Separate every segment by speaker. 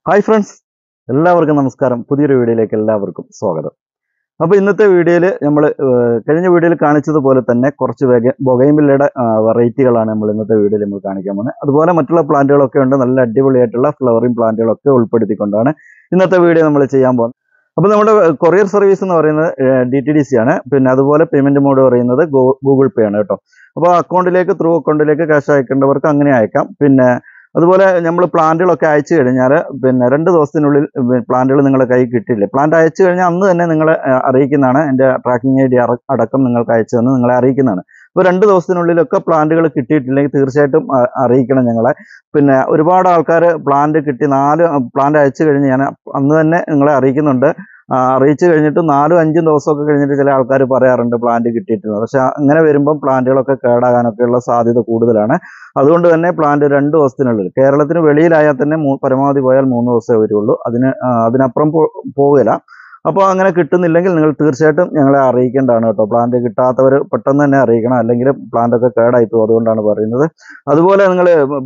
Speaker 1: hi friends എല്ലാവർക്കും നമസ്കാരം പുതിയൊരു വീഡിയോയിലേക്ക് എല്ലാവർക്കും സ്വാഗതം അപ്പോൾ ഇന്നത്തെ വീഡിയോയിൽ നമ്മൾ കഴിഞ്ഞ വീഡിയോയിൽ കാണിച്ചതുപോലെ തന്നെ കുറച്ച് വേഗ ബൊഗൈമില്ലയുടെ വെറൈറ്റികളാണ് നമ്മൾ ഇന്നത്തെ വീഡിയോയിൽ നമ്മൾ കാണിക്കാൻ പോകുന്നത് അതുപോലെ മറ്റുള്ള പ്ലാന്റുകളൊക്കെ ഉണ്ട് നല്ല അടിപൊളിയായിട്ടുള്ള ഫ്ലവറിങ് പ്ലാന്റുകളൊക്കെ ഉൾപ്പെടുത്തിക്കൊണ്ടാണ് ഇന്നത്തെ വീഡിയോ നമ്മൾ ചെയ്യാൻ പോകുന്നത് അപ്പോൾ നമ്മുടെ കൊറിയർ സർവീസ് എന്ന് പറയുന്നത് ഡി ടി ഡി സി ആണ് പിന്നെ അതുപോലെ പേയ്മെന്റ് മോഡ് പറയുന്നത് ഗൂഗിൾ പേ ആണ് കേട്ടോ അപ്പോൾ അക്കൗണ്ടിലേക്ക് ത്രൂ അക്കൗണ്ടിലേക്ക് ക്യാഷ് അയക്കേണ്ടവർക്ക് അങ്ങനെ അയക്കാം പിന്നെ അതുപോലെ നമ്മൾ പ്ലാന്റുകളൊക്കെ അയച്ചു കഴിഞ്ഞാൽ പിന്നെ രണ്ട് ദിവസത്തിനുള്ളിൽ പ്ലാന്റുകൾ നിങ്ങളുടെ കയ്യിൽ കിട്ടില്ല പ്ലാന്റ് അയച്ചു കഴിഞ്ഞാൽ അന്ന് തന്നെ നിങ്ങളെ ആ, അറിയിക്കുന്നതാണ് എൻ്റെ ട്രാക്കിംഗ് ഐ ഡി അടക്കം നിങ്ങൾക്ക് അയച്ചു തന്ന് നിങ്ങളെ അറിയിക്കുന്നതാണ് അപ്പോൾ രണ്ട് ദിവസത്തിനുള്ളിലൊക്കെ പ്ലാന്റുകൾ കിട്ടിയിട്ടില്ലെങ്കിൽ തീർച്ചയായിട്ടും ആ, അറിയിക്കണം ഞങ്ങളെ പിന്നെ ഒരുപാട് ആൾക്കാർ പ്ലാന്റ് കിട്ടി നാല് പ്ലാന്റ് അയച്ചു കഴിഞ്ഞ് ഞാൻ അന്ന് തന്നെ നിങ്ങളെ അറിയിക്കുന്നുണ്ട് ആ, അറിയിച്ചു കഴിഞ്ഞിട്ട് നാലും അഞ്ചും ദിവസമൊക്കെ കഴിഞ്ഞിട്ട് ചില ആൾക്കാർ പറയാറുണ്ട് പ്ലാന്റ് കിട്ടിയിട്ടുണ്ട് പക്ഷെ അങ്ങനെ വരുമ്പം പ്ലാന്റുകളൊക്കെ കേടാകാനൊക്കെയുള്ള സാധ്യത കൂടുതലാണ് അതുകൊണ്ട് തന്നെ പ്ലാന്റ് രണ്ട് ദിവസത്തിനുള്ളിൽ കേരളത്തിന് വെളിയിലായാൽ തന്നെ മൂ- പരമാവധി പോയാൽ മൂന്ന് ദിവസമേ വരുള്ളൂ അതിന് ആ, അതിനപ്പുറം പോ പോകില്ല അപ്പോൾ അങ്ങനെ കിട്ടുന്നില്ലെങ്കിൽ നിങ്ങൾ തീർച്ചയായിട്ടും ഞങ്ങളെ അറിയിക്കേണ്ടതാണ് കേട്ടോ പ്ലാന്റ് കിട്ടാത്തവർ പെട്ടെന്ന് തന്നെ അറിയിക്കണം അല്ലെങ്കിൽ പ്ലാന്റ് ഒക്കെ കേടായി പോകും അതുകൊണ്ടാണ് പറയുന്നത് അതുപോലെ നിങ്ങൾ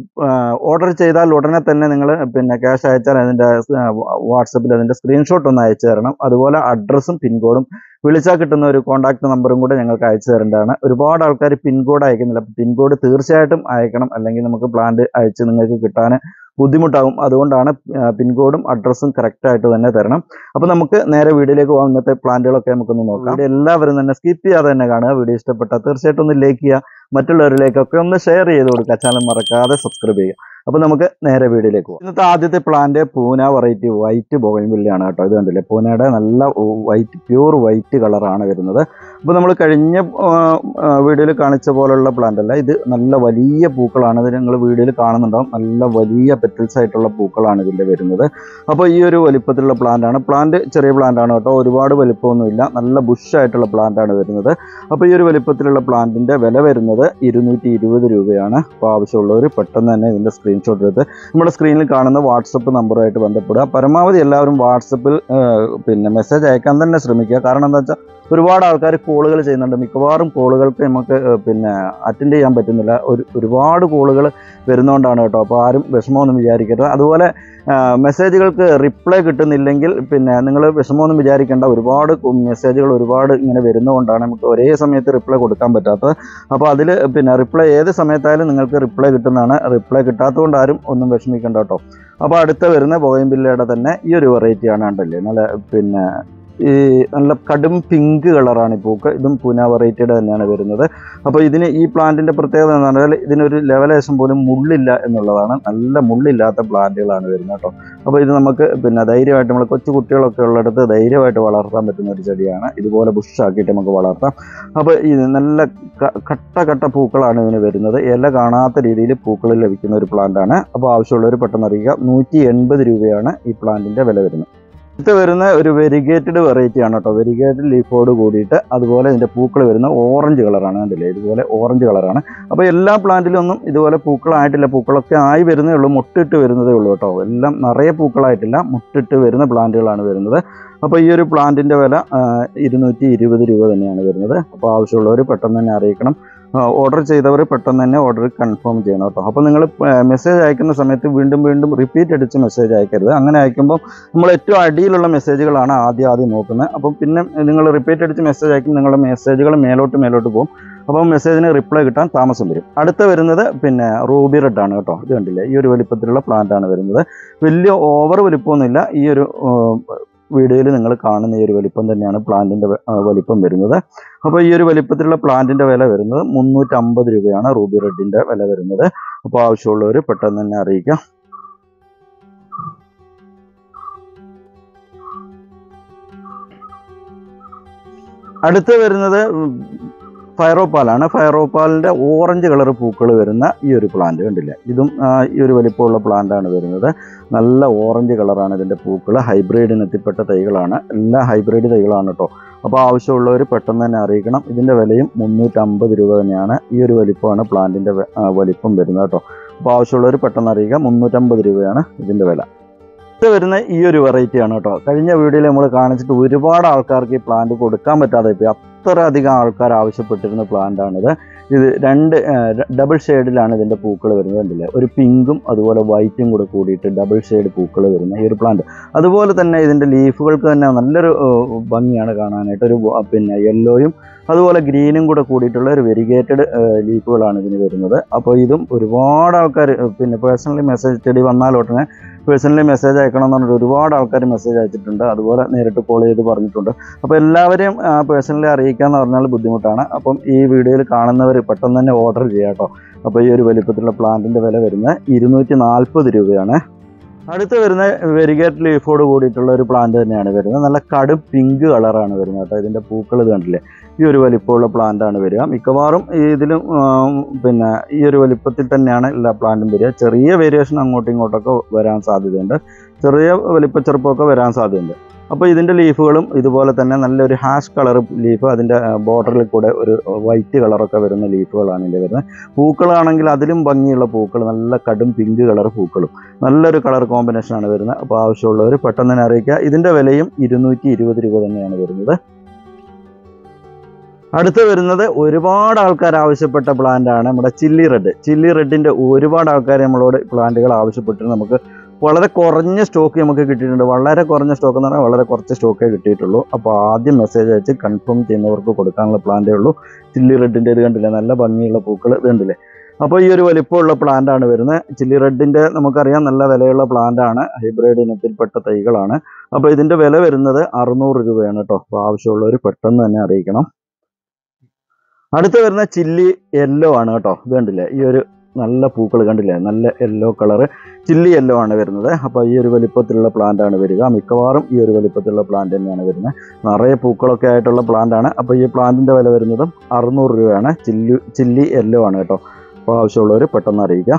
Speaker 1: ഓർഡർ ചെയ്താൽ ഉടനെ തന്നെ നിങ്ങൾ പിന്നെ ക്യാഷ് അയച്ചാൽ അതിൻ്റെ വാട്സപ്പിൽ അതിൻ്റെ സ്ക്രീൻഷോട്ട് ഒന്ന് അയച്ചു തരണം അതുപോലെ അഡ്രസ്സും പിൻകോഡും വിളിച്ചാൽ കിട്ടുന്ന ഒരു കോൺടാക്ട് നമ്പറും കൂടെ ഞങ്ങൾക്ക് അയച്ചു തരേണ്ടതാണ് ഒരുപാട് ആൾക്കാർ പിൻകോഡ് അയക്കുന്നില്ല അപ്പോൾ പിൻകോഡ് തീർച്ചയായിട്ടും അയക്കണം അല്ലെങ്കിൽ നമുക്ക് പ്ലാന്റ് അയച്ച് നിങ്ങൾക്ക് കിട്ടാൻ ബുദ്ധിമുട്ടാകും അതുകൊണ്ടാണ് പിൻകോഡും അഡ്രസ്സും കറക്റ്റായിട്ട് തന്നെ തരണം അപ്പോൾ നമുക്ക് നേരെ വീഡിയോയിലേക്ക് പോകാം ഇന്നത്തെ പ്ലാന്റുകളൊക്കെ നമുക്കൊന്ന് നോക്കാം വീഡിയോ എല്ലാവരും തന്നെ സ്കിപ്പ് ചെയ്യാതെ തന്നെ കാണുക വീഡിയോ ഇഷ്ടപ്പെട്ടാൽ തീർച്ചയായിട്ടും ഒന്ന് ലൈക്ക് ചെയ്യുക മറ്റുള്ളവരിലേക്കൊക്കെ ഒന്ന് ഷെയർ ചെയ്ത് കൊടുക്കുക ചാനൽ മറക്കാതെ സബ്സ്ക്രൈബ് ചെയ്യുക അപ്പോൾ നമുക്ക് നേരെ വീഡിയോയിലേക്ക് പോകാം ഇന്നത്തെ ആദ്യത്തെ പ്ലാന്റ് പൂന വെറൈറ്റി വൈറ്റ് ബോയിൻവില്ലാണ് കേട്ടോ ഇത് കണ്ടില്ലേ പൂനയുടെ നല്ല വൈറ്റ് പ്യൂർ വൈറ്റ് കളറാണ് വരുന്നത് അപ്പോൾ നമ്മൾ കഴിഞ്ഞ വീഡിയോയിൽ കാണിച്ച പോലുള്ള പ്ലാന്റ് അല്ല ഇത് നല്ല വലിയ പൂക്കളാണ് ഇത് നിങ്ങൾ വീഡിയോയിൽ കാണുന്നുണ്ടാവും നല്ല വലിയ പെറ്റൽസ് ആയിട്ടുള്ള പൂക്കളാണ് ഇതിൻ്റെ വരുന്നത് അപ്പോൾ ഈ ഒരു വലിപ്പത്തിലുള്ള പ്ലാന്റ് ആണ് പ്ലാന്റ് ചെറിയ പ്ലാന്റ് ആണ് കേട്ടോ ഒരുപാട് വലിപ്പമൊന്നുമില്ല നല്ല ബുഷ് ആയിട്ടുള്ള പ്ലാന്റ് ആണ് വരുന്നത് അപ്പോൾ ഈ ഒരു വലിപ്പത്തിലുള്ള പ്ലാന്റിൻ്റെ വില വരുന്നത് ഇരുന്നൂറ്റി ഇരുപത് രൂപയാണ് അപ്പോൾ ആവശ്യമുള്ളവർ പെട്ടെന്ന് തന്നെ ഇതിൻ്റെ സ്ക്രീൻഷോട്ട് എടുത്ത് നമ്മുടെ സ്ക്രീനിൽ കാണുന്ന വാട്സപ്പ് നമ്പറുമായിട്ട് ബന്ധപ്പെടുക പരമാവധി എല്ലാവരും വാട്സപ്പിൽ പിന്നെ മെസ്സേജ് അയക്കാൻ തന്നെ ശ്രമിക്കുക കാരണം എന്താ വെച്ചാൽ ഒരുപാട് ആൾക്കാർ കോളുകൾ ചെയ്യുന്നുണ്ട് മിക്കവാറും കോളുകൾക്ക് നമുക്ക് ഏഹ്, പിന്നെ അറ്റൻഡ് ചെയ്യാൻ പറ്റുന്നില്ല ഒരു ഒരുപാട് കോളുകൾ വരുന്നതുകൊണ്ടാണ് കേട്ടോ അപ്പോൾ ആരും വിഷമമൊന്നും വിചാരിക്കരുത് അതുപോലെ മെസ്സേജുകൾക്ക് റിപ്ലൈ കിട്ടുന്നില്ലെങ്കിൽ പിന്നെ നിങ്ങൾ വിഷമമൊന്നും വിചാരിക്കേണ്ട ഒരുപാട് മെസ്സേജുകൾ ഒരുപാട് ഇങ്ങനെ വരുന്നതുകൊണ്ടാണ് നമുക്ക് ഒരേ സമയത്ത് റിപ്ലൈ കൊടുക്കാൻ പറ്റാത്തത് അപ്പോൾ അതിൽ പിന്നെ റിപ്ലൈ ഏത് സമയത്തായാലും നിങ്ങൾക്ക് റിപ്ലൈ കിട്ടുന്നതാണ് റിപ്ലൈ കിട്ടാത്തതുകൊണ്ട് ആരും ഒന്നും വിഷമിക്കേണ്ട കേട്ടോ അപ്പോൾ അടുത്ത വരുന്ന ബോയംബില്ലയുടെ തന്നെ ഈ ഒരു വെറൈറ്റിയാണ് കണ്ടല്ലേ നല്ല പിന്നെ ഈ നല്ല കടും പിങ്ക് കളറാണ് ഈ പൂക്ക് ഇതും പൂന വെറൈറ്റിയുടെ തന്നെയാണ് വരുന്നത് അപ്പോൾ ഇതിന് ഈ പ്ലാന്റിൻ്റെ പ്രത്യേകത എന്ന് പറഞ്ഞാൽ ഇതിനൊരു ലെവലേശം പോലും മുള്ളില്ല എന്നുള്ളതാണ് നല്ല മുള്ളില്ലാത്ത പ്ലാന്റുകളാണ് വരുന്നത് കേട്ടോ അപ്പോൾ ഇത് നമുക്ക് പിന്നെ ധൈര്യമായിട്ട് നമ്മൾ കൊച്ചു കുട്ടികളൊക്കെ ഉള്ളിടത്ത് ധൈര്യമായിട്ട് വളർത്താൻ പറ്റുന്ന ഒരു ചെടിയാണ് ഇതുപോലെ ബുഷാക്കിയിട്ട് നമുക്ക് വളർത്താം അപ്പോൾ ഇത് നല്ല ക- കട്ട കട്ട പൂക്കളാണ് ഇതിന് വരുന്നത് ഇല കാണാത്ത രീതിയിൽ പൂക്കൾ ലഭിക്കുന്ന ഒരു പ്ലാന്റാണ് അപ്പോൾ ആവശ്യമുള്ളവർ പെട്ടെന്ന് അറിയിക്കുക നൂറ്റി എൺപത് രൂപയാണ് ഈ പ്ലാന്റിൻ്റെ വില വരുന്നത് അടുത്ത് വരുന്ന ഒരു വെരിഗേറ്റഡ് വെറൈറ്റി ആണ് കേട്ടോ വെരിഗേറ്റഡ് ലീഫോട് കൂടിയിട്ട് അതുപോലെ ഇതിൻ്റെ പൂക്കൾ വരുന്ന ഓറഞ്ച് കളറാണ് കണ്ടില്ലേ ഇതുപോലെ ഓറഞ്ച് കളറാണ് അപ്പോൾ എല്ലാ പ്ലാന്റിലും ഒന്നും ഇതുപോലെ പൂക്കളായിട്ടില്ല പൂക്കളൊക്കെ ആയി വരുന്നേ ഉള്ളൂ മുട്ടിട്ട് വരുന്നതേ ഉള്ളൂ കേട്ടോ എല്ലാം നിറയെ പൂക്കളായിട്ടില്ല മുട്ടിട്ട് വരുന്ന പ്ലാന്റുകളാണ് വരുന്നത് അപ്പോൾ ഈ ഒരു പ്ലാന്റിൻ്റെ വില ഇരുന്നൂറ്റി ഇരുപത് രൂപ തന്നെയാണ് വരുന്നത് അപ്പോൾ ആവശ്യമുള്ളവർ പെട്ടെന്ന് തന്നെ അറിയിക്കണം ഓർഡർ ചെയ്തവർ പെട്ടെന്ന് തന്നെ ഓർഡർ കൺഫേം ചെയ്യണം കേട്ടോ അപ്പോൾ നിങ്ങൾ മെസ്സേജ് അയക്കുന്ന സമയത്ത് വീണ്ടും വീണ്ടും റിപ്പീറ്റ് അടിച്ച് മെസ്സേജ് അയക്കരുത് അങ്ങനെ അയക്കുമ്പോൾ നമ്മൾ ഏറ്റവും അടിയിലുള്ള മെസ്സേജുകളാണ് ആദ്യം ആദ്യം നോക്കുന്നത് അപ്പം പിന്നെ നിങ്ങൾ റിപ്പീറ്റ് അടിച്ച് മെസ്സേജ് അയക്കും നിങ്ങളുടെ മെസ്സേജുകൾ മേലോട്ട് മേലോട്ട് പോകും അപ്പോൾ മെസ്സേജിന് റിപ്ലൈ കിട്ടാൻ താമസം വരും അടുത്ത വരുന്നത് പിന്നെ റൂബി റെഡ് ആണ് കേട്ടോ ഇത് കണ്ടില്ലേ ഈ ഒരു വലിപ്പത്തിലുള്ള പ്ലാന്റ് ആണ് വരുന്നത് വലിയ ഓവർ വലിപ്പമൊന്നുമില്ല ഈ ഒരു വീഡിയോയിൽ നിങ്ങൾ കാണുന്ന ഈ ഒരു വലിപ്പം തന്നെയാണ് പ്ലാന്റിൻ്റെ വലിപ്പം വരുന്നത് അപ്പോൾ ഈ ഒരു വലിപ്പത്തിലുള്ള പ്ലാന്റിൻ്റെ വില വരുന്നത് മുന്നൂറ്റമ്പത് രൂപയാണ് റൂബി റെഡിൻ്റെ വില വരുന്നത് അപ്പോൾ ആവശ്യമുള്ളവർ പെട്ടെന്ന് തന്നെ അറിയിക്കാം അടുത്ത് വരുന്നത് ഫയറോപ്പാലാണ് ഫയറോപ്പാലിൻ്റെ ഓറഞ്ച് കളർ പൂക്കൾ വരുന്ന ഈ ഒരു പ്ലാന്റ് കണ്ടില്ലേ ഇതും ആ, ഈ ഒരു വലിപ്പമുള്ള പ്ലാന്റാണ് വരുന്നത് നല്ല ഓറഞ്ച് കളറാണ് ഇതിൻ്റെ പൂക്കൾ ഹൈബ്രിഡിന് എത്തിപ്പെട്ട തൈകളാണ് എല്ലാ ഹൈബ്രിഡ് തൈകളാണ് കേട്ടോ അപ്പോൾ ആവശ്യമുള്ളവർ പെട്ടെന്ന് തന്നെ അറിയിക്കണം ഇതിൻ്റെ വിലയും മുന്നൂറ്റമ്പത് രൂപ തന്നെയാണ് ഈ ഒരു വലിപ്പമാണ് പ്ലാന്റിൻ്റെ വലിപ്പം വരുന്നത് കേട്ടോ അപ്പോൾ ആവശ്യമുള്ളവർ പെട്ടെന്ന് അറിയിക്കുക മുന്നൂറ്റമ്പത് രൂപയാണ് ഇതിൻ്റെ വില ഇത് വരുന്ന ഈ ഒരു വെറൈറ്റി ആണ് കേട്ടോ കഴിഞ്ഞ വീഡിയോയിൽ നമ്മൾ കാണിച്ചിട്ട് ഒരുപാട് ആൾക്കാർക്ക് ഈ പ്ലാന്റ് കൊടുക്കാൻ പറ്റാതെ പോയി അത്ര അധികം ആൾക്കാർ ആവശ്യപ്പെട്ടിരുന്ന പ്ലാന്റ് ആണിത് ഇത് രണ്ട് ഡബിൾ ഷെയ്ഡിലാണ് ഇതിന്റെ പൂക്കൾ വരുന്നത് കണ്ടില്ലേ ഒരു പിങ്കും അതുപോലെ വൈറ്റും കൂടെ കൂടിയിട്ട് ഡബിൾ ഷെയ്ഡ് പൂക്കൾ വരുന്ന ഈ ഒരു പ്ലാന്റ് അതുപോലെ തന്നെ ഇതിന്റെ ലീഫുകൾക്ക് തന്നെ നല്ലൊരു ഏഹ്, ഭംഗിയാണ് കാണാനായിട്ട് ഒരു വ- പിന്നെ യെല്ലോയും അതുപോലെ ഗ്രീനും കൂടെ കൂടിയിട്ടുള്ള ഒരു വെരിഗേറ്റഡ് ലീഫുകളാണ് ഇതിന് വരുന്നത് അപ്പോൾ ഇതും ഒരുപാട് ആൾക്കാർ പിന്നെ പേഴ്സണലി മെസ്സേജ് ചെടി വന്നാലോട്ടനെ പേഴ്സണലി മെസ്സേജ് അയക്കണം എന്ന് പറഞ്ഞിട്ട് ഒരുപാട് ആൾക്കാർ മെസ്സേജ് അയച്ചിട്ടുണ്ട് അതുപോലെ നേരിട്ട് കോൾ ചെയ്ത് പറഞ്ഞിട്ടുണ്ട് അപ്പോൾ എല്ലാവരെയും പേഴ്സണലി അറിയിക്കുക എന്ന് പറഞ്ഞാൽ ബുദ്ധിമുട്ടാണ് അപ്പം ഈ വീഡിയോയിൽ കാണുന്നവർ പെട്ടെന്ന് തന്നെ ഓർഡർ ചെയ്യാം കേട്ടോ അപ്പോൾ ഈ ഒരു വലിപ്പത്തിലുള്ള പ്ലാന്റിൻ്റെ വില വരുന്നത് ഇരുന്നൂറ്റി നാൽപ്പത് രൂപയാണ് അടുത്ത് വരുന്ന വെരിഗേറ്റ് ലീഫോട് കൂടിയിട്ടുള്ള ഒരു പ്ലാന്റ് തന്നെയാണ് വരുന്നത് നല്ല കടും പിങ്ക് കളറാണ് വരുന്നത് കേട്ടോ ഇതിൻ്റെ പൂക്കൾ ഇത് കണ്ടില്ലേ ഈ ഒരു വലിപ്പമുള്ള plant ആണ് വരിക മിക്കവാറും ഈ ഇതിലും ആം, പിന്നെ ഈ ഒരു വലിപ്പത്തിൽ തന്നെയാണ് എല്ലാ പ്ലാന്റും വരിക ചെറിയ വേരിയേഷൻ അങ്ങോട്ടും ഇങ്ങോട്ടൊക്കെ വരാൻ സാധ്യതയുണ്ട് ചെറിയ വലിപ്പ ചെറുപ്പമൊക്കെ വരാൻ സാധ്യതയുണ്ട് അപ്പോൾ ഇതിൻ്റെ ലീഫുകളും ഇതുപോലെ തന്നെ നല്ലൊരു ഹാഷ് കളർ ലീഫ് അതിൻ്റെ ബോർഡറിൽ കൂടെ ഒരു വൈറ്റ് കളറൊക്കെ വരുന്ന ലീഫുകളാണ് ഇതിൻ്റെ വരുന്നത് പൂക്കളാണെങ്കിൽ അതിലും ഭംഗിയുള്ള പൂക്കൾ നല്ല കടും പിങ്ക് കളർ പൂക്കളും നല്ലൊരു കളർ കോമ്പിനേഷനാണ് വരുന്നത് അപ്പോൾ ആവശ്യമുള്ളവർ പെട്ടെന്ന് തന്നെ അറിയിക്കുക ഇതിൻ്റെ വിലയും ഇരുന്നൂറ്റി ഇരുപത് രൂപ തന്നെയാണ് വരുന്നത് അടുത്ത് വരുന്നത് ഒരുപാട് ആൾക്കാർ ആവശ്യപ്പെട്ട പ്ലാന്റ് ആണ് നമ്മുടെ ചില്ലി റെഡ് ചില്ലി റെഡിന്റെ ഒരുപാട് ആൾക്കാർ നമ്മളോട് പ്ലാന്റുകൾ ആവശ്യപ്പെട്ടിട്ട് നമുക്ക് വളരെ കുറഞ്ഞ സ്റ്റോക്ക് നമുക്ക് കിട്ടിയിട്ടുണ്ട് വളരെ കുറഞ്ഞ സ്റ്റോക്ക് എന്ന് പറഞ്ഞാൽ വളരെ കുറച്ച് സ്റ്റോക്കേ കിട്ടിയിട്ടുള്ളൂ അപ്പോൾ ആദ്യം മെസ്സേജ് അയച്ച് കൺഫേം ചെയ്യുന്നവർക്ക് കൊടുക്കാനുള്ള പ്ലാന്റേ ഉള്ളൂ ചില്ലി റെഡിന്റെ ഇത് കണ്ടില്ലേ നല്ല ഭംഗിയുള്ള പൂക്കൾ ഇത് കണ്ടില്ലേ അപ്പോൾ ഈ ഒരു വലിപ്പമുള്ള പ്ലാന്റ് ആണ് വരുന്നത് ചില്ലി റെഡിന്റെ നമുക്കറിയാം നല്ല വിലയുള്ള പ്ലാന്റ് ആണ് ഹൈബ്രിഡ് ഇനത്തിൽപ്പെട്ട തൈകളാണ് അപ്പോൾ ഇതിന്റെ വില വരുന്നത് അറുന്നൂറ് രൂപയാണ് കേട്ടോ അപ്പോൾ ആവശ്യമുള്ളവർ പെട്ടെന്ന് തന്നെ അറിയിക്കണം അടുത്ത് വരുന്ന ചില്ലി യെല്ലോ ആണ് കേട്ടോ ഇത് കണ്ടില്ലേ ഈ ഒരു നല്ല പൂക്കൾ കണ്ടില്ലേ നല്ല യെല്ലോ കളറ് ചില്ലി യെല്ലോ ആണ് വരുന്നത് അപ്പോൾ ഈ ഒരു വലിപ്പത്തിലുള്ള പ്ലാന്റ് ആണ് വരിക മിക്കവാറും ഈ ഒരു വലിപ്പത്തിലുള്ള പ്ലാന്റ് തന്നെയാണ് വരുന്നത് നിറയെ പൂക്കളൊക്കെ ആയിട്ടുള്ള പ്ലാന്റ് ആണ് അപ്പോൾ ഈ പ്ലാന്റിന്റെ വില വരുന്നതും അറുന്നൂറ് രൂപയാണ് ചില്ലി ചില്ലി യെല്ലോ ആണ് കേട്ടോ അപ്പോൾ ആവശ്യമുള്ളവർ പെട്ടെന്ന് അറിയിക്കുക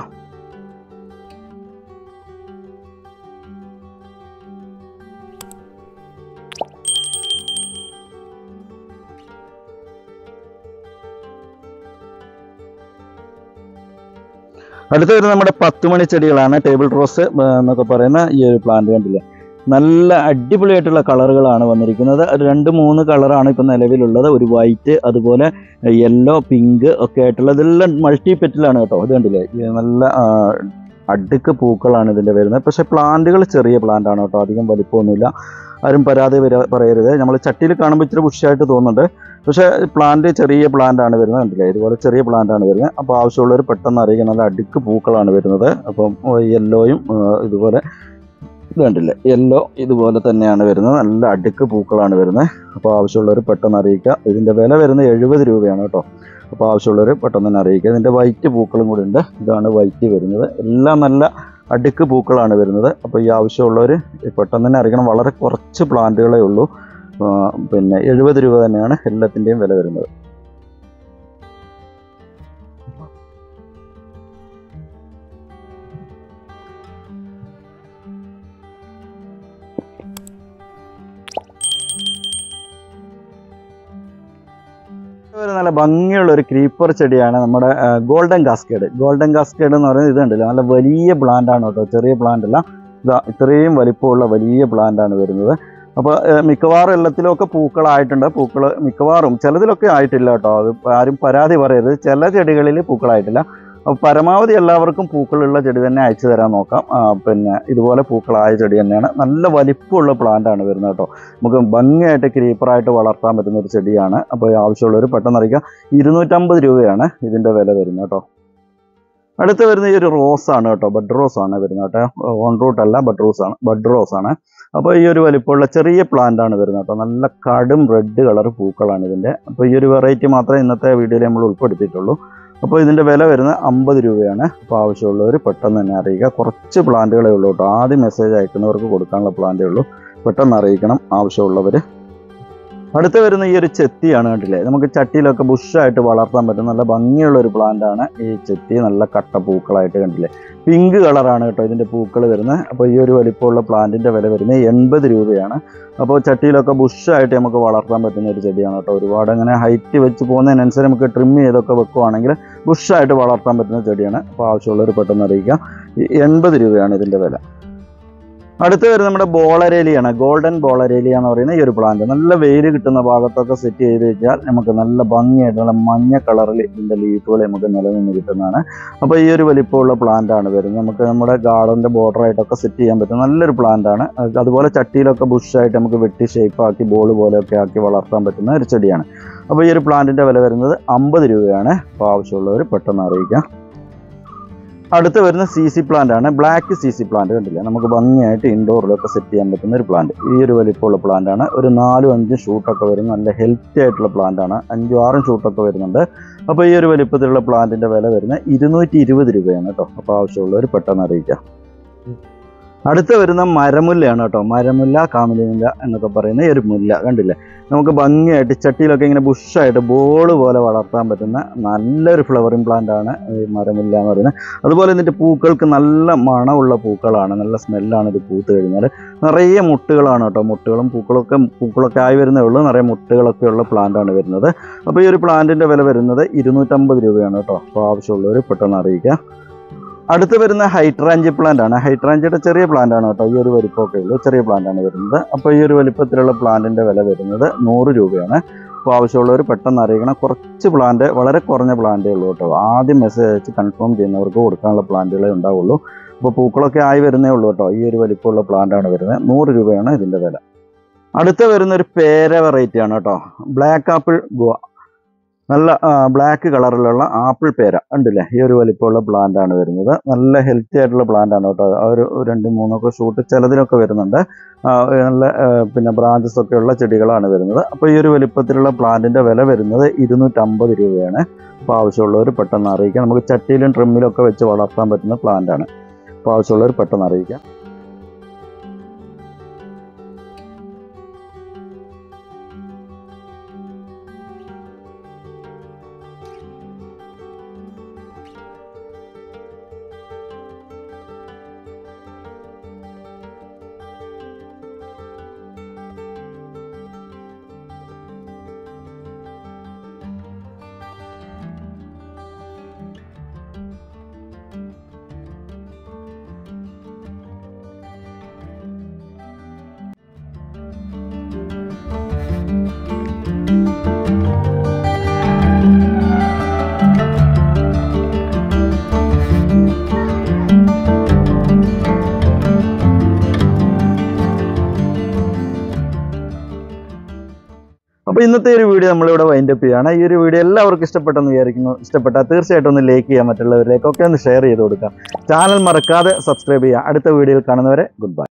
Speaker 1: അടുത്ത വരുന്നത് നമ്മുടെ പത്ത് മണി ചെടികളാണ് ടേബിൾ റോസ് ഏർ എന്നൊക്കെ പറയുന്ന ഈ ഒരു പ്ലാന്റ് കണ്ടില്ലേ നല്ല അടിപൊളിയായിട്ടുള്ള കളറുകളാണ് വന്നിരിക്കുന്നത് അത് രണ്ട് മൂന്ന് കളറാണ് ഇപ്പം നിലവിലുള്ളത് ഒരു വൈറ്റ് അതുപോലെ യെല്ലോ പിങ്ക് ഒക്കെ ആയിട്ടുള്ള ഇതെല്ലാം മൾട്ടി പെറ്റിലാണ് കേട്ടോ ഇത് കണ്ടില്ലേ ഈ നല്ല ആ, അടുക്ക് പൂക്കളാണ് ഇതിൻ്റെ വരുന്നത് പക്ഷേ പ്ലാന്റുകൾ ചെറിയ പ്ലാന്റ് ആണ് കേട്ടോ അധികം വലിപ്പമൊന്നുമില്ല ആരും പരാതി വര പറയരുത് നമ്മൾ ചട്ടിയിൽ കാണുമ്പോൾ ഇച്ചിരി ബുഷായിട്ട് തോന്നുന്നുണ്ട് പക്ഷേ പ്ലാന്റ് ചെറിയ പ്ലാന്റ് ആണ് വരുന്നത് കണ്ടില്ലേ ഇതുപോലെ ചെറിയ പ്ലാന്റ് ആണ് വരുന്നത് അപ്പോൾ ആവശ്യമുള്ളവർ പെട്ടെന്ന് അറിയിക്കുക നല്ല അടുക്ക് പൂക്കളാണ് വരുന്നത് അപ്പം യെല്ലോയും ഇതുപോലെ ഇത് കണ്ടില്ലേ യെല്ലോ ഇതുപോലെ തന്നെയാണ് വരുന്നത് നല്ല അടുക്ക് പൂക്കളാണ് വരുന്നത് അപ്പോൾ ആവശ്യമുള്ളവർ പെട്ടെന്ന് അറിയിക്കുക ഇതിൻ്റെ വില വരുന്നത് എഴുപത് രൂപയാണ് കേട്ടോ അപ്പോൾ ആവശ്യമുള്ളവർ പെട്ടെന്ന് തന്നെ അറിയിക്കുക ഇതിൻ്റെ വൈറ്റ് പൂക്കളും കൂടി ഉണ്ട് ഇതാണ് വൈറ്റ് വരുന്നത് എല്ലാം നല്ല അടുക്ക് പൂക്കളാണ് വരുന്നത് അപ്പോൾ ഈ ആവശ്യമുള്ളവർ പെട്ടെന്ന് തന്നെ അറിയിക്കണം വളരെ കുറച്ച് പ്ലാന്റുകളേ ഉള്ളൂ ആ, പിന്നെ എഴുപത് രൂപ തന്നെയാണ് എല്ലാത്തിൻ്റെയും വില വരുന്നത് ഒരു നല്ല ഭംഗിയുള്ള ഒരു ക്രീപ്പർ ചെടിയാണ് നമ്മുടെ ഗോൾഡൻ കാസ്കേഡ് ഗോൾഡൻ കാസ്കേഡ് എന്ന് പറയുന്നത് ഇത് കണ്ടില്ല നല്ല വലിയ പ്ലാന്റ് ആണ് കേട്ടോ ചെറിയ പ്ലാന്റ് അല്ല ഇതാ ഇത്രയും വലിപ്പമുള്ള വലിയ പ്ലാന്റ് ആണ് വരുന്നത് അപ്പോൾ മിക്കവാറും എല്ലാത്തിലൊക്കെ പൂക്കളായിട്ടുണ്ട് പൂക്കൾ മിക്കവാറും ചിലതിലൊക്കെ ആയിട്ടില്ല കേട്ടോ അത് ആരും പരാതി പറയരുത് ചില ചെടികളിൽ പൂക്കളായിട്ടില്ല അപ്പോൾ പരമാവധി എല്ലാവർക്കും പൂക്കളുള്ള ചെടി തന്നെ അയച്ചു തരാൻ നോക്കാം ആ, പിന്നെ ഇതുപോലെ പൂക്കളായ ചെടി തന്നെയാണ് നല്ല വലിപ്പമുള്ള പ്ലാന്റ് ആണ് വരുന്നത് കേട്ടോ നമുക്ക് ഭംഗിയായിട്ട് ക്രീപ്പറായിട്ട് വളർത്താൻ പറ്റുന്ന ഒരു ചെടിയാണ് അപ്പോൾ ആവശ്യമുള്ളവർ പെട്ടെന്ന് അറിയിക്കുക ഇരുന്നൂറ്റമ്പത് രൂപയാണ് ഇതിൻ്റെ വില വരുന്നത് കേട്ടോ അടുത്ത് വരുന്ന ഈ ഒരു റോസ് ആണ് കേട്ടോ ബഡ് റോസ് ആണ് വരുന്നത് കേട്ടോ ഓൺ റൂട്ട് അല്ല ബഡ് റോസ് ആണ് ബഡ് റോസ് ആണ് അപ്പോൾ ഈ ഒരു വലിപ്പമുള്ള ചെറിയ പ്ലാന്റ് ആണ് വരുന്നത് കേട്ടോ നല്ല കടും റെഡ് കളർ പൂക്കളാണ് ഇതിൻ്റെ അപ്പോൾ ഈ ഒരു വെറൈറ്റി മാത്രമേ ഇന്നത്തെ വീഡിയോയിൽ നമ്മൾ ഉൾപ്പെടുത്തിയിട്ടുള്ളൂ അപ്പോൾ ഇതിൻ്റെ വില വരുന്നത് അമ്പത് രൂപയാണ് അപ്പോൾ ആവശ്യമുള്ളവർ പെട്ടെന്ന് തന്നെ അറിയിക്കുക കുറച്ച് പ്ലാന്റുകളേ ഉള്ളൂ കേട്ടോ ആദ്യം മെസ്സേജ് അയക്കുന്നവർക്ക് കൊടുക്കാനുള്ള പ്ലാന്റേ ഉള്ളൂ പെട്ടെന്ന് അറിയിക്കണം ആവശ്യമുള്ളവർ അടുത്ത് വരുന്ന ഈ ഒരു ചെത്തിയാണ് കണ്ടില്ലേ നമുക്ക് ചട്ടിയിലൊക്കെ ബുഷായിട്ട് വളർത്താൻ പറ്റുന്ന നല്ല ഭംഗിയുള്ള ഒരു പ്ലാന്റ് ആണ് ഈ ചെത്തി നല്ല കട്ട പൂക്കളായിട്ട് കണ്ടില്ലേ പിങ്ക് കളറാണ് കേട്ടോ ഇതിൻ്റെ പൂക്കൾ വരുന്നത് അപ്പോൾ ഈ ഒരു വലിപ്പമുള്ള പ്ലാന്റിൻ്റെ വില വരുന്നത് എൺപത് രൂപയാണ് അപ്പോൾ ചട്ടിയിലൊക്കെ ബുഷായിട്ട് നമുക്ക് വളർത്താൻ പറ്റുന്ന ഒരു ചെടിയാണ് കേട്ടോ ഒരുപാട് അങ്ങനെ ഹൈറ്റ് വെച്ച് പോകുന്നതിനനുസരിച്ച് നമുക്ക് ട്രിം ചെയ്തൊക്കെ വെക്കുവാണെങ്കിൽ ബുഷായിട്ട് വളർത്താൻ പറ്റുന്ന ചെടിയാണ് അപ്പോൾ ആവശ്യമുള്ളവർ പെട്ടെന്ന് അറിയിക്കുക ഈ എൺപത് രൂപയാണ് ഇതിൻ്റെ വില അടുത്ത് വരുന്നത് നമ്മുടെ ബോളരേലിയാണ് ഗോൾഡൻ ബോളരേലിയ എന്ന് പറയുന്ന ഈ ഒരു പ്ലാന്റ് നല്ല വെയിൽ കിട്ടുന്ന ഭാഗത്തൊക്കെ സെറ്റ് ചെയ്ത് വെച്ചാൽ നമുക്ക് നല്ല ഭംഗിയായിട്ട് നല്ല മഞ്ഞ കളറിൽ ഇതിൻ്റെ ലീഫുകൾ നമുക്ക് നിലനിന്ന് കിട്ടുന്നതാണ് അപ്പോൾ ഈ ഒരു വലിപ്പമുള്ള പ്ലാന്റ് ആണ് വരുന്നത് നമുക്ക് നമ്മുടെ ഗാർഡൻ്റെ ബോർഡറായിട്ടൊക്കെ സെറ്റ് ചെയ്യാൻ പറ്റും നല്ലൊരു പ്ലാന്റ് ആണ് അത് അതുപോലെ ചട്ടിയിലൊക്കെ ബുഷായിട്ട് നമുക്ക് വെട്ടി ഷേപ്പ് ആക്കി ബോൾ പോലെയൊക്കെ ആക്കി വളർത്താൻ പറ്റുന്ന ഒരു ചെടിയാണ് അപ്പോൾ ഈ ഒരു പ്ലാന്റിൻ്റെ വില വരുന്നത് അമ്പത് രൂപയാണ് അപ്പോൾ ആവശ്യമുള്ളവർ പെട്ടെന്ന് അറിയിക്കാം അടുത്ത് വരുന്ന സി സി പ്ലാന്റ് ആണ് ബ്ലാക്ക് സി സി പ്ലാന്റ് കണ്ടില്ല നമുക്ക് ഭംഗിയായിട്ട് ഇൻഡോറിലൊക്കെ സെറ്റ് ചെയ്യാൻ പറ്റുന്ന ഒരു പ്ലാന്റ് ഈ ഒരു വലിപ്പമുള്ള പ്ലാന്റ് ആണ് ഒരു നാലും അഞ്ചും ഷൂട്ടൊക്കെ വരുന്ന നല്ല ഹെൽത്തി ആയിട്ടുള്ള പ്ലാന്റ് ആണ് അഞ്ചും ആറും ഷൂട്ടൊക്കെ വരുന്നുണ്ട് അപ്പോൾ ഈ ഒരു വലിപ്പത്തിലുള്ള പ്ലാന്റിന്റെ വില വരുന്നത് ഇരുന്നൂറ്റി ഇരുപത് രൂപയാണ് കേട്ടോ അപ്പോൾ ആവശ്യമുള്ളവർ പെട്ടെന്ന് അറിയിക്കാം അടുത്ത് വരുന്ന മരമുല്ലയാണ് കേട്ടോ മരമുല്ല കാമലിമുല്ല എന്നൊക്കെ പറയുന്ന ഈ ഒരു മുല്ല കണ്ടില്ലേ നമുക്ക് ഭംഗിയായിട്ട് ചട്ടിയിലൊക്കെ ഇങ്ങനെ ബുഷായിട്ട് ബോൾ പോലെ വളർത്താൻ പറ്റുന്ന നല്ലൊരു ഫ്ലവറിങ് പ്ലാന്റ് ആണ് ഈ മരമുല്ല എന്ന് പറയുന്നത് അതുപോലെ എന്നിട്ട് പൂക്കൾക്ക് നല്ല മണമുള്ള പൂക്കളാണ് നല്ല സ്മെല്ലാണ് ഇത് പൂത്ത് കഴിഞ്ഞാൽ നിറയെ മുട്ടുകളാണ് കേട്ടോ മുട്ടുകളും പൂക്കളൊക്കെ പൂക്കളൊക്കെ ആയി വരുന്നേ ഉള്ളൂ നിറയെ മുട്ടുകളൊക്കെ ഉള്ള പ്ലാന്റ് ആണ് വരുന്നത് അപ്പോൾ ഈ ഒരു പ്ലാന്റിന്റെ വില വരുന്നത് ഇരുന്നൂറ്റമ്പത് രൂപയാണ് കേട്ടോ അപ്പോൾ ആവശ്യമുള്ളവർ പെട്ടെന്ന് അറിയിക്കുക അടുത്ത് വരുന്ന ഹൈട്രാഞ്ചി പ്ലാന്റ് ആണ് ഹൈട്രാഞ്ചിയുടെ ചെറിയ പ്ലാന്റ് ആണ് കേട്ടോ ഈ ഒരു വലിപ്പമൊക്കെ ഉള്ളൂ ചെറിയ പ്ലാന്റ് ആണ് വരുന്നത് അപ്പോൾ ഈ ഒരു വലിപ്പത്തിലുള്ള പ്ലാന്റിന്റെ വില വരുന്നത് നൂറ് രൂപയാണ് അപ്പോൾ ആവശ്യമുള്ളവർ പെട്ടെന്ന് അറിയിക്കണം കുറച്ച് പ്ലാന്റ് വളരെ കുറഞ്ഞ പ്ലാന്റേ ഉള്ളൂ കേട്ടോ ആദ്യം മെസ്സേജ് അയച്ച് കൺഫേം ചെയ്യുന്നവർക്ക് കൊടുക്കാനുള്ള പ്ലാന്റുകളെ ഉണ്ടാവുള്ളൂ അപ്പോൾ പൂക്കളൊക്കെ ആയി വരുന്നേ ഉള്ളൂ കേട്ടോ ഈ ഒരു വലിപ്പമുള്ള പ്ലാന്റ് ആണ് വരുന്നത് നൂറ് രൂപയാണ് ഇതിന്റെ വില അടുത്ത വരുന്ന ഒരു പേര വെറൈറ്റി ആണ് കേട്ടോ ബ്ലാക്ക് ആപ്പിൾ ഗോവ നല്ല ബ്ലാക്ക് കളറിലുള്ള ആപ്പിൾ പേര ഉണ്ടല്ലേ ഈ ഒരു വലിപ്പമുള്ള പ്ലാന്റ് ആണ് വരുന്നത് നല്ല ഹെൽത്തി ആയിട്ടുള്ള പ്ലാന്റ് ആണ് കേട്ടോ ആ ഒരു രണ്ട് മൂന്നൊക്കെ ഷൂട്ട് ചിലതിനൊക്കെ വരുന്നുണ്ട് ആ, നല്ല ആ, പിന്നെ ബ്രാഞ്ചസ് ഒക്കെ ഉള്ള ചെടികളാണ് വരുന്നത് അപ്പോൾ ഈ ഒരു വലിപ്പത്തിലുള്ള പ്ലാന്റിന്റെ വില വരുന്നത് ഇരുന്നൂറ്റമ്പത് രൂപയാണ് അപ്പോൾ ആവശ്യമുള്ളവർ പെട്ടെന്ന് അറിയിക്കാം നമുക്ക് ചട്ടിയിലും ട്രിമ്മിലും ഒക്കെ വെച്ച് വളർത്താൻ പറ്റുന്ന പ്ലാന്റ് ആണ് അപ്പോൾ ആവശ്യമുള്ളവർ പെട്ടെന്ന് അറിയിക്കാം അപ്പോൾ ഇന്നത്തെ ഒരു വീഡിയോ നമ്മളിവിടെ വൈൻഡ് അപ്പ് ചെയ്യാണ് ഈ ഒരു വീഡിയോ എല്ലാവർക്കും ഇഷ്ടപ്പെട്ടെന്ന് വിചാരിക്കുന്നു ഇഷ്ടപ്പെട്ടാൽ തീർച്ചയായിട്ടും ഒന്ന് ലൈക്ക് ചെയ്യാൻ മറ്റുള്ളവരിലേക്കൊക്കെ ഒന്ന് ഷെയർ ചെയ്ത് കൊടുക്കാം ചാനൽ മറക്കാതെ സബ്സ്ക്രൈബ് ചെയ്യുക അടുത്ത വീഡിയോയിൽ കാണുന്നവരെ ഗുഡ് ബൈ